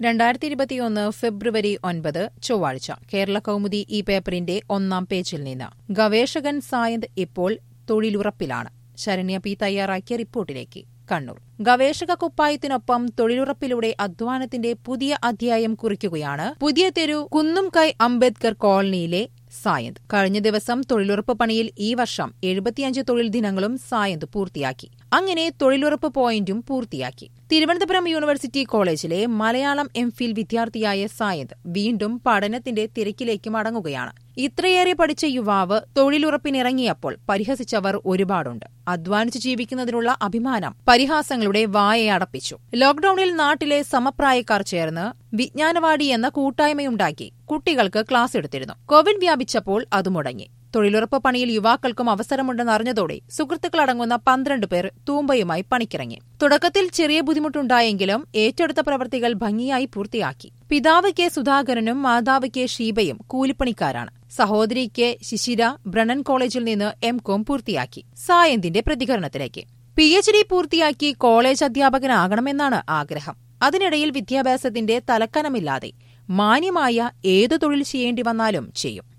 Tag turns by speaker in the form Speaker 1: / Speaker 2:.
Speaker 1: രണ്ടായിരത്തി ഇരുപത്തിയൊന്ന് ഫെബ്രുവരി ഒൻപത് ചൊവ്വാഴ്ച കേരള കൗമുദി ഈ പേപ്പറിന്റെ ഒന്നാം പേജിൽ നിന്ന് ഗവേഷകൻ സായന്ത് ഇപ്പോൾ തൊഴിലുറപ്പിലാണ് ശരണ്യ പി തയ്യാറാക്കിയ റിപ്പോർട്ടിലേക്ക് കണ്ണൂർ ഗവേഷക കുപ്പായത്തിനൊപ്പം തൊഴിലുറപ്പിലൂടെ അധ്വാനത്തിന്റെ പുതിയ അധ്യായം കുറിക്കുകയാണ് പുതിയ തെരു കുന്നുംകൈ അംബേദ്കർ കോളനിയിലെ സായന്ത് കഴിഞ്ഞ ദിവസം തൊഴിലുറപ്പ് പണിയിൽ ഈ വർഷം എഴുപത്തിയഞ്ച് തൊഴിൽ ദിനങ്ങളും സായന്ത് പൂർത്തിയാക്കി അങ്ങനെ തൊഴിലുറപ്പ് പോയിന്റും പൂർത്തിയാക്കി തിരുവനന്തപുരം യൂണിവേഴ്സിറ്റി കോളേജിലെ മലയാളം എം ഫിൽ വിദ്യാർത്ഥിയായ സായന്ത് വീണ്ടും പഠനത്തിന്റെ തിരക്കിലേക്ക് മടങ്ങുകയാണ് ഇത്രയേറെ പഠിച്ച യുവാവ് തൊഴിലുറപ്പിനിറങ്ങിയപ്പോൾ പരിഹസിച്ചവർ ഒരുപാടുണ്ട് അധ്വാനിച്ച് ജീവിക്കുന്നതിനുള്ള അഭിമാനം പരിഹാസങ്ങളുടെ വായയടപ്പിച്ചു ലോക്ഡൌണിൽ നാട്ടിലെ സമപ്രായക്കാർ ചേർന്ന് വിജ്ഞാനവാടി എന്ന കൂട്ടായ്മയുണ്ടാക്കി കുട്ടികൾക്ക് ക്ലാസ് എടുത്തിരുന്നു കോവിഡ് വ്യാപിച്ചപ്പോൾ അത് മുടങ്ങി തൊഴിലുറപ്പ് പണിയിൽ യുവാക്കൾക്കും അവസരമുണ്ടെന്നറിഞ്ഞതോടെ സുഹൃത്തുക്കളടങ്ങുന്ന പന്ത്രണ്ട് പേർ തൂമ്പയുമായി പണിക്കിറങ്ങി തുടക്കത്തിൽ ചെറിയ ബുദ്ധിമുട്ടുണ്ടായെങ്കിലും ഏറ്റെടുത്ത പ്രവൃത്തികൾ ഭംഗിയായി പൂർത്തിയാക്കി പിതാവ് കെ സുധാകരനും മാതാവ് കെ ഷീബയും കൂലിപ്പണിക്കാരാണ് സഹോദരി കെ ശിശിര ബ്രണൻ കോളേജിൽ നിന്ന് എം കോം പൂർത്തിയാക്കി സായന്തിന്റെ പ്രതികരണത്തിലേക്ക് പി എച്ച് ഡി പൂർത്തിയാക്കി കോളേജ് അധ്യാപകനാകണമെന്നാണ് ആഗ്രഹം അതിനിടയിൽ വിദ്യാഭ്യാസത്തിന്റെ തലക്കനമില്ലാതെ മാന്യമായ ഏതു തൊഴിൽ ചെയ്യേണ്ടി വന്നാലും ചെയ്യും